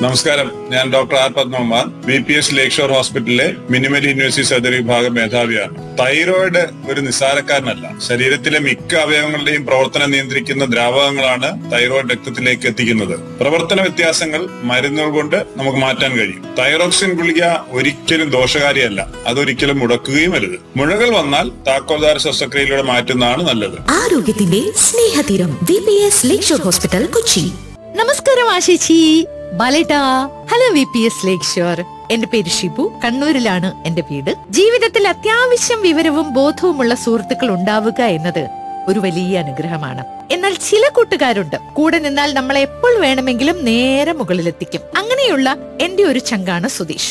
നമസ്കാരം ഞാൻ doctor R Padmakumar B P S ലേക്ക് Lakeshore ഹോസ്പിറ്റലിലെ മിനിമൽ യൂണിവേഴ്സിറ്റി സർജറി വിഭാഗം മേധാവിയാണ് തൈറോയിഡ് ഒരു നിസ്സാരക്കാരനല്ല ശരീരത്തിലെ മിക്ക അവയവങ്ങളുടെയും പ്രവർത്തനം നിയന്ത്രിക്കുന്ന ദ്രാവകങ്ങളാണ് തൈറോയിഡ് രക്തത്തിലേക്ക് എത്തിക്കുന്നത് പ്രവർത്തന വ്യത്യാസങ്ങൾ മരുന്നുകൾ കൊണ്ട് നമുക്ക് മാറ്റാൻ കഴിയും തൈറോക്സിൻ ഗുളിക ഒരിക്കലും ദോഷകാരിയല്ല അതൊരിക്കലും മുടക്കുകയും അരുത് മുഴകൾ വന്നാൽ താക്കോൽദാര ശസ്ത്രക്രിയയിലൂടെ മാറ്റുന്നതാണ് നല്ലത് ആരോഗ്യത്തിന്റെ സ്നേഹതീരം V P S Lakeshore hospital Kochi നമസ്കാരം ആശേച്ചി ബാലേട്ടാ ഹലോ വി പി എസ് ലേക്ക് ഷോർ എന്റെ പേര് ഷിബു കണ്ണൂരിലാണ് എന്റെ വീട് ജീവിതത്തിൽ അത്യാവശ്യം വിവരവും ബോധവുമുള്ള സുഹൃത്തുക്കൾ ഉണ്ടാവുക എന്നത് ഒരു വലിയ അനുഗ്രഹമാണ് എന്നാൽ ചില കൂട്ടുകാരുണ്ട് കൂടെ നിന്നാൽ നമ്മളെ എപ്പോൾ വേണമെങ്കിലും നേരെ മുകളിലെത്തിക്കും അങ്ങനെയുള്ള എന്റെ ഒരു ചങ്കാണ് സുധീഷ്